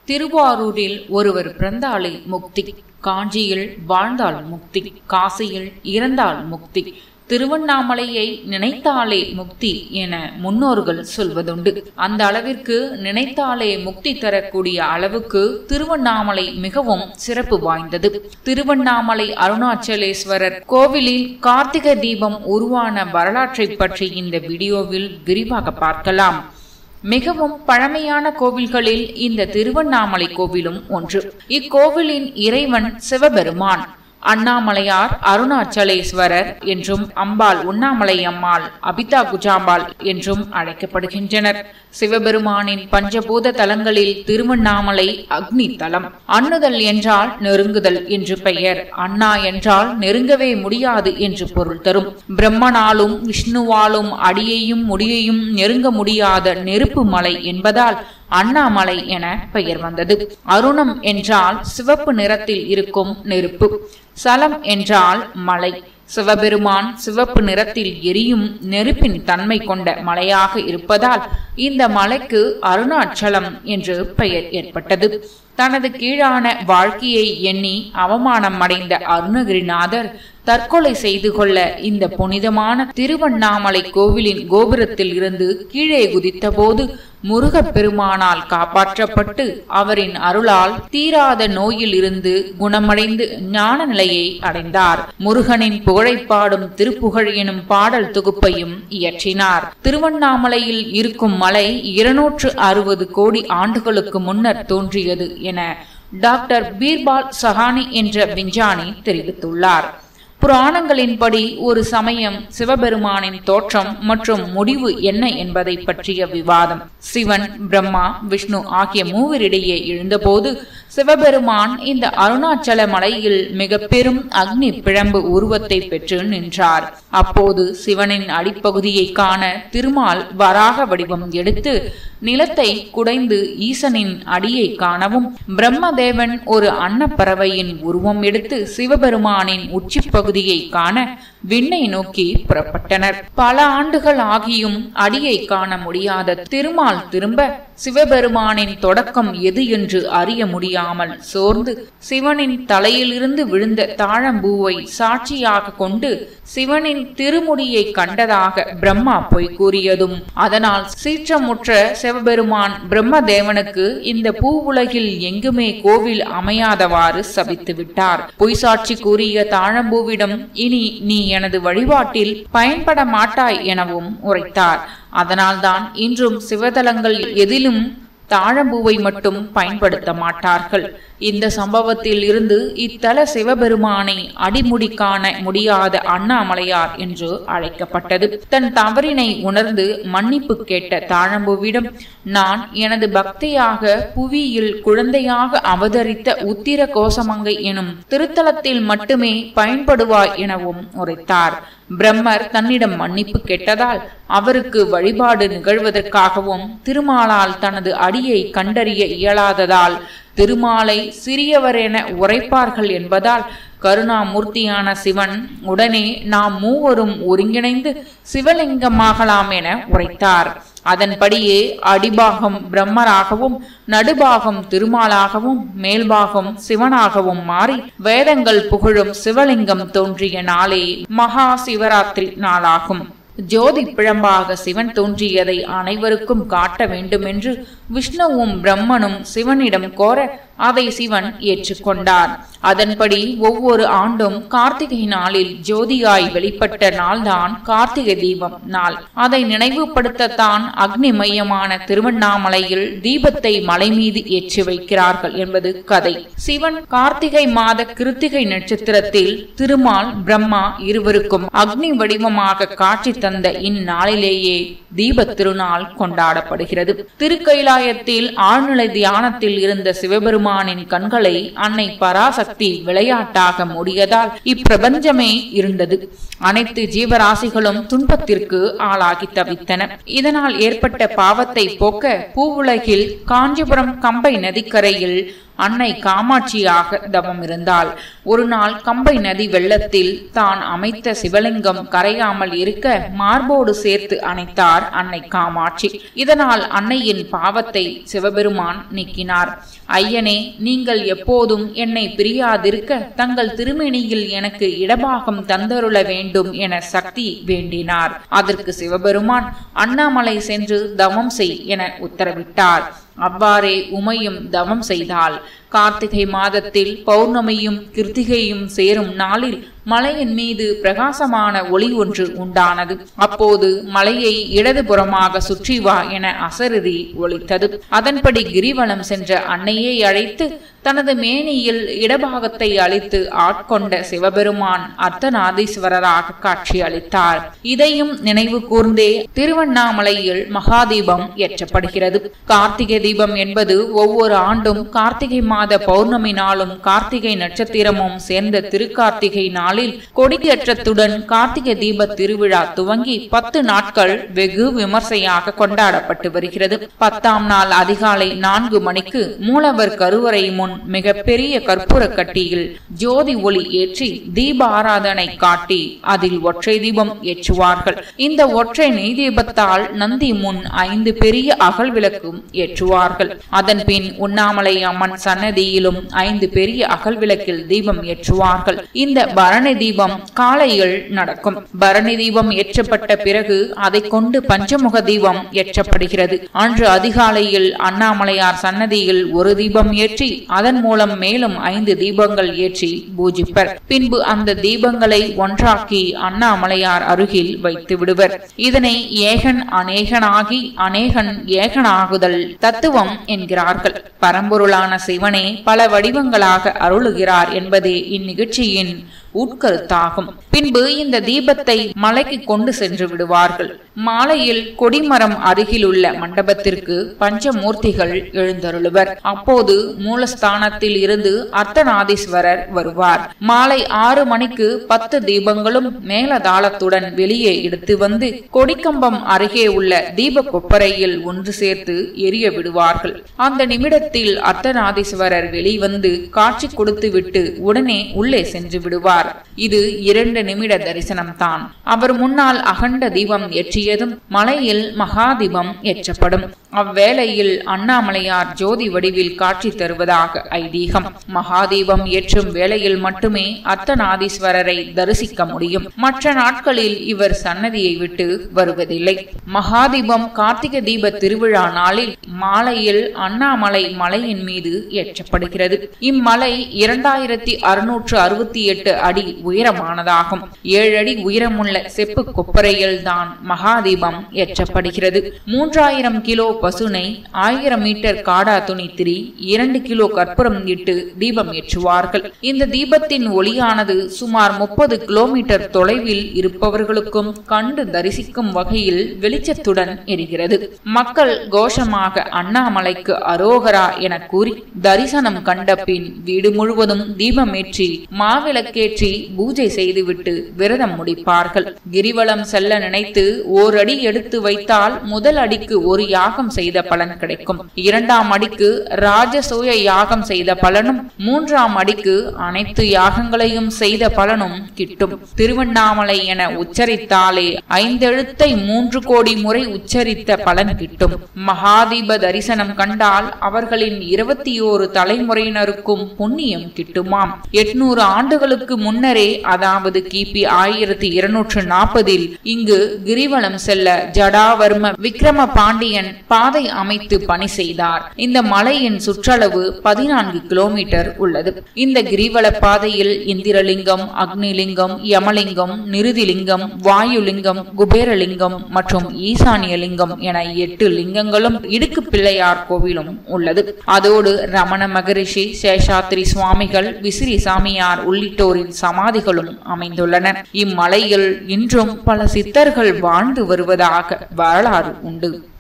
திருவாரூரில் ஒருவர் பிறந்தாலே முக்தி காஞ்சியில் வாழ்ந்தால் முக்தி காசியில் இறந்தால் முக்தி திருவண்ணாமலையை நினைத்தாலே முக்தி என முன்னோர்கள் சொல்வதுண்டு அந்த அளவிற்கு நினைத்தாலே முக்தி தரக்கூடிய அளவுக்கு திருவண்ணாமலை மிகவும் சிறப்பு வாய்ந்தது திருவண்ணாமலை அருணாச்சலேஸ்வரர் கோவிலில் கார்த்திகை தீபம் உருவான வரலாற்றை பற்றி இந்த வீடியோவில் விரிவாக பார்க்கலாம் மிகவும் பழமையான கோவில்களில் இந்த திருவண்ணாமலை கோவிலும் ஒன்று இக்கோவிலின் இறைவன் சிவபெருமான் அண்ணாமலையார் அருணாச்சலேஸ்வரர் என்றும் அம்பாள் உண்ணாமலை அம்மாள் அபிதா குஜாம்பாள் என்றும் அழைக்கப்படுகின்றனர் சிவபெருமானின் பஞ்சபூத தலங்களில் திருவண்ணாமலை அக்னி தலம் அண்ணுதல் என்றால் நெருங்குதல் என்று பெயர் அண்ணா என்றால் நெருங்கவே முடியாது என்று பொருள் தரும் பிரம்மனாலும் விஷ்ணுவாலும் அடியையும் முடியையும் நெருங்க முடியாத நெருப்பு மலை என்பதால் அண்ணாமலை என பெயர் வந்தது அருணம் என்றால் சிவப்பு நிறத்தில் இருக்கும் நெருப்பு சலம் என்றால் மலை சிவபெருமான் சிவப்பு நிறத்தில் எரியும் நெருப்பின் தன்மை கொண்ட மலையாக இருப்பதால் இந்த மலைக்கு அருணாச்சலம் என்று பெயர் ஏற்பட்டது தனது கீழான வாழ்க்கையை எண்ணி அவமானம் அடைந்த அருணகிரிநாதர் தற்கொலை செய்து கொள்ள இந்த புனிதமான திருவண்ணாமலை கோவிலின் கோபுரத்தில் இருந்து கீழே குதித்த போது முருகப்பெருமானால் காப்பாற்றப்பட்டு அவரின் அருளால் தீராத நோயில் இருந்து குணமடைந்து ஞான நிலையை அடைந்தார் முருகனின் புகழைப்பாடும் திருப்புகழ் எனும் பாடல் தொகுப்பையும் இயற்றினார் திருவண்ணாமலையில் இருக்கும் மலை இருநூற்று அறுபது கோடி ஆண்டுகளுக்கு முன்னர் தோன்றியது என டாக்டர் பீர்பால் சஹானி என்ற விஞ்ஞானி தெரிவித்துள்ளார் புராணங்களின்படி ஒரு சமயம் சிவபெருமானின் தோற்றம் மற்றும் முடிவு என்ன என்பதை பற்றிய விவாதம் சிவன் பிரம்மா விஷ்ணு ஆகிய மூவரிடையே எழுந்தபோது சிவபெருமான் இந்த அருணாச்சல மலையில் மிக பெரும் அக்னி பிழம்பு உருவத்தை பெற்று நின்றார் அப்போது சிவனின் அடிப்பகுதியை காண திருமால் வராக வடிவம் எடுத்து நிலத்தை குடைந்து ஈசனின் அடியை காணவும் பிரம்மதேவன் ஒரு அன்னப்பறவையின் உருவம் எடுத்து சிவபெருமானின் உச்சி பகுதியை காண விண்ணை நோக்கி புறப்பட்டனர் பல ஆண்டுகள் ஆகியும் அடியை காண முடியாத திருமால் திரும்ப சிவபெருமானின் தொடக்கம் எது என்று அறிய முடியாமல் சோர்ந்து சிவனின் தலையிலிருந்து விழுந்த தாழம்பூவை சாட்சியாக கொண்டு சிவனின் திருமுடியை கண்டதாக பிரம்மா பொய் கூறியதும் அதனால் சீற்றமுற்ற சிவபெருமான் பிரம்மதேவனுக்கு இந்த பூ உலகில் எங்குமே கோவில் அமையாதவாறு சபித்து விட்டார் பொய் சாட்சி கூறிய தாழம்பூவிடம் இனி நீ எனது வழிபாட்டில் பயன்பட மாட்டாய் எனவும் உரைத்தார் அதனால்தான் இன்றும் சிவதலங்கள் எதிலும் தாழம்பூவை மட்டும் பயன்படுத்த மாட்டார்கள் இந்த சம்பவத்தில் இருந்து இத்தல சிவபெருமானை அடிமுடி காண முடியாத அண்ணாமலையார் என்று அழைக்கப்பட்டது தன் தவறினை உணர்ந்து மன்னிப்பு கேட்ட தாழம்பூவிடம் நான் எனது பக்தியாக புவியில் குழந்தையாக அவதரித்த உத்திர கோசமங்கை எனும் திருத்தலத்தில் மட்டுமே பயன்படுவாய் எனவும் உரைத்தார் பிரம்மர் தன்னிடம் மன்னிப்பு கேட்டதால் அவருக்கு வழிபாடு நிகழ்வதற்காகவும் திருமாலால் தனது அடியை கண்டறிய இயலாததால் திருமாலை சிறியவர் என உரைப்பார்கள் என்பதால் கருணாமூர்த்தியான சிவன் உடனே நாம் மூவரும் ஒருங்கிணைந்து சிவலிங்கமாகலாம் என உரைத்தார் அதன்படியே அடிபாகம் பிரம்மராகவும் நடுபாகம் திருமாலாகவும் மேல்பாகம் சிவனாகவும் மாறி வேதங்கள் புகழும் சிவலிங்கம் தோன்றிய நாளே மகா சிவராத்திரி நாளாகும் ஜோதி பிழம்பாக சிவன் தோன்றியதை அனைவருக்கும் காட்ட வேண்டுமென்று விஷ்ணுவும் பிரம்மனும் சிவனிடம் கோர அதை சிவன் ஏற்றுக்கொண்டார் அதன்படி ஒவ்வொரு ஆண்டும் கார்த்திகை நாளில் ஜோதியாய் வெளிப்பட்ட நாள்தான் கார்த்திகை தீபம் நாள் அதை நினைவுபடுத்தத்தான் அக்னி மையமான திருவண்ணாமலையில் தீபத்தை மலை மீது ஏற்றி வைக்கிறார்கள் என்பது கதை சிவன் கார்த்திகை மாத கிருத்திகை நட்சத்திரத்தில் திருமால் பிரம்மா இருவருக்கும் அக்னி வடிவமாக காட்சி தந்த இந்நாளிலேயே தீப திருநாள் கொண்டாடப்படுகிறது திருக்கைலாயத்தில் ஆழ்நிலை தியானத்தில் இருந்த சிவபெருமானின் கண்களை அன்னை பராசக்தி விளையாட்டாக மூடியதால் இப்பிரபஞ்சமே இருந்தது அனைத்து ஜீவராசிகளும் துன்பத்திற்கு ஆளாகி தவித்தன இதனால் ஏற்பட்ட பாவத்தை போக்க பூவுலகில் காஞ்சிபுரம் கம்பை நதிக்கரையில் அன்னை காமாட்சியாக தவம் இருந்தாள் ஒரு நாள் கம்பை நதி வெள்ளத்தில் தான் அமைத்த சிவலிங்கம் கரையாமல் இருக்க மார்போடு சேர்த்து அணைத்தார் அன்னை காமாட்சி இதனால் அன்னையின் பாவத்தை சிவபெருமான் நீக்கினார் ஐயனே நீங்கள் எப்போதும் என்னை பிரியாதிருக்க தங்கள் திருமேனியில் எனக்கு இடபாகம் தந்தருள வேண்டும் என சக்தி வேண்டினார் அதற்கு சிவபெருமான் அண்ணாமலை சென்று தவம் செய் என உத்தரவிட்டார் அவ்வாறே உமையும் தவம் செய்தாள் கார்த்திகை மாதத்தில் பௌர்ணமியும் கிருத்திகையும் சேரும் நாளில் மலையின் மீது பிரகாசமான ஒளி ஒன்று உண்டானது அப்போது மலையை இடதுபுறமாக சுற்றி வா என அசருதி ஒலித்தது அதன்படி கிரிவலம் சென்ற அன்னையை அழைத்து தனது மேனியில் இடபாகத்தை அளித்து ஆட்கொண்ட சிவபெருமான் அர்த்தநாதீஸ்வரராக காட்சி அளித்தார் இதையும் நினைவு கூர்ந்தே திருவண்ணாமலையில் மகாதீபம் ஏற்றப்படுகிறது கார்த்திகை தீபம் என்பது ஒவ்வொரு ஆண்டும் கார்த்திகை மாத பௌர்ணமி நாளும் கார்த்திகை நட்சத்திரமும் சேர்ந்த திருக்கார்த்திகை நாளில் கொடியேற்றத்துடன் கார்த்திகை தீப திருவிழா துவங்கி பத்து நாட்கள் வெகு விமர்சையாக கொண்டாடப்பட்டு வருகிறது பத்தாம் நாள் அதிகாலை நான்கு மணிக்கு மூலவர் கருவறை முன் மிகப்பெரிய கற்பூர கட்டியில் ஜோதி ஒளி ஏற்றி தீப ஆராதனை காட்டி அதில் ஒற்றை தீபம் ஏற்றுவார்கள் இந்த ஒற்றை நெய் தீபத்தால் நந்தி முன் ஐந்து பெரிய அகல் விளக்கும் ஏற்றுவார்கள் அதன் பின் உண்ணாமலை அம்மன் சன்னதியிலும் ஐந்து பெரிய அகல் விளக்கில் தீபம் ஏற்றுவார்கள் இந்த பரணி தீபம் காலையில் நடக்கும் பரணி தீபம் ஏற்றப்பட்ட பிறகு அதை கொண்டு பஞ்சமுக தீபம் ஏற்றப்படுகிறது அன்று அதிகாலையில் அண்ணாமலையார் சன்னதியில் ஒரு தீபம் ஏற்றி அதன் மூலம் மேலும் ஐந்து தீபங்கள் ஏற்றி பூஜிப்பர் பின்பு அந்த தீபங்களை ஒன்றாக்கி அண்ணாமலையார் அருகில் வைத்து விடுவர் இதனை ஏகன் அநேகனாகி அநேகன் ஏகனாகுதல் தத்துவம் என்கிறார்கள் பரம்பொருளான சிவனே பல வடிவங்களாக அருளுகிறார் என்பதே இந்நிகழ்ச்சியின் உட்கருத்தாகும் பின்பு இந்த தீபத்தை மலைக்கு கொண்டு சென்று விடுவார்கள் மாலையில் கொடிமரம் அருகில் உள்ள மண்டபத்திற்கு பஞ்சமூர்த்திகள் எழுந்தருளுவர் அப்போது மூலஸ்தானத்தில் இருந்து அர்த்தநாதீஸ்வரர் வருவார் மாலை ஆறு மணிக்கு பத்து தீபங்களும் மேலதாளத்துடன் வெளியே எடுத்து வந்து கொடிக்கம்பம் அருகே உள்ள தீப கொப்பரையில் ஒன்று சேர்த்து எரிய விடுவார்கள் அந்த நிமிடத்தில் அர்த்தநாதீஸ்வரர் வெளிவந்து காட்சி கொடுத்து விட்டு உடனே உள்ளே சென்று விடுவார் இது இரண்டு நிமிட தரிசனம்தான் அவர் முன்னால் அகண்ட தீபம் ஏற்றியதும் மலையில் மகாதீபம் ஏற்றப்படும் அவ்வேளையில் அண்ணாமலையார் ஜோதி வடிவில் காட்சி தருவதாக ஐதீகம் மகாதீபம் ஏற்றும் வேளையில் மட்டுமே அர்த்தநாதீஸ்வரரை தரிசிக்க முடியும் மற்ற நாட்களில் இவர் சன்னதியை விட்டு வருவதில்லை மகாதீபம் கார்த்திகை தீப திருவிழா நாளில் மாலையில் அண்ணாமலை மலையின் மீது ஏற்றப்படுகிறது இம்மலை இரண்டாயிரத்தி அறுநூற்று அறுபத்தி எட்டு அடி உயரமானதாகும் ஏழு அடி உயரமுள்ள செப்பு கொப்பரையில் தான் மகாதீபம் ஏற்றப்படுகிறது மூன்றாயிரம் கிலோ பசுனை ஆயிரம் மீட்டர் காடா துணி திரி இரண்டு கிலோ கற்பூரம் இட்டு தீபம் ஏற்றுவார்கள் இந்த தீபத்தின் ஒளியானது சுமார் முப்பது கிலோமீட்டர் தொலைவில் இருப்பவர்களுக்கும் கண்டு தரிசிக்கும் வகையில் வெளிச்சத்துடன் எரிகிறது மக்கள் கோஷமாக அண்ணாமலைக்கு அரோகரா என கூறி தரிசனம் கண்ட பின் வீடு முழுவதும் தீபமேற்றி மாவிளக்கேற்றி பூஜை செய்துவிட்டு விரதம் முடிப்பார்கள் கிரிவலம் செல்ல நினைத்து ஓரடி எடுத்து வைத்தால் முதல் அடிக்கு ஒரு யாகம் செய்த பலன் கிடைக்கும் இரண்டாம் அடிக்கு ராஜசூய யாகம் செய்த பலனும் மூன்றாம் அடிக்கு அனைத்து யாகங்களையும் செய்த பலனும் கிட்டும் திருவண்ணாமலை என உச்சரித்தாலே ஐந்தெழுத்தை மூன்று கோடி முறை உச்சரித்த பலன் கிட்டும் மகாதீப தரிசனம் கண்டால் அவர்களின் இருபத்தி ஓரு தலைமுறையினருக்கும் புண்ணியம் கிட்டுமாம் எட்நூறு ஆண்டுகளுக்கு முன்னரே அதாவது கிபி ஆயிரத்தி இருநூற்று நாற்பதில் இங்கு கிரிவலம் செல்ல ஜடாவர்ம விக்ரம பாண்டியன் பாதை அமைத்து பணி செய்தார் இந்த மலையின் சுற்றளவு பதினான்கு கிலோமீட்டர் உள்ளது இந்த கிரிவல பாதையில் இந்திரலிங்கம் அக்னிலிங்கம் யமலிங்கம் நிருதிலிங்கம் வாயுலிங்கம் குபேரலிங்கம் மற்றும் ஈசானியலிங்கம் என எட்டு லிங்கங்களும் இடுக்கு பிள்ளையார் கோவிலும் உள்ளது அதோடு ரமண மகரிஷி சேஷாத்திரி சுவாமிகள் விசிறி சாமியார் உள்ளிட்டோரின் சமாதிகளும் அமைந்துள்ளன இம்மலையில் இன்றும் பல சித்தர்கள் வாழ்ந்து வருவதாக வரலாறு உண்டு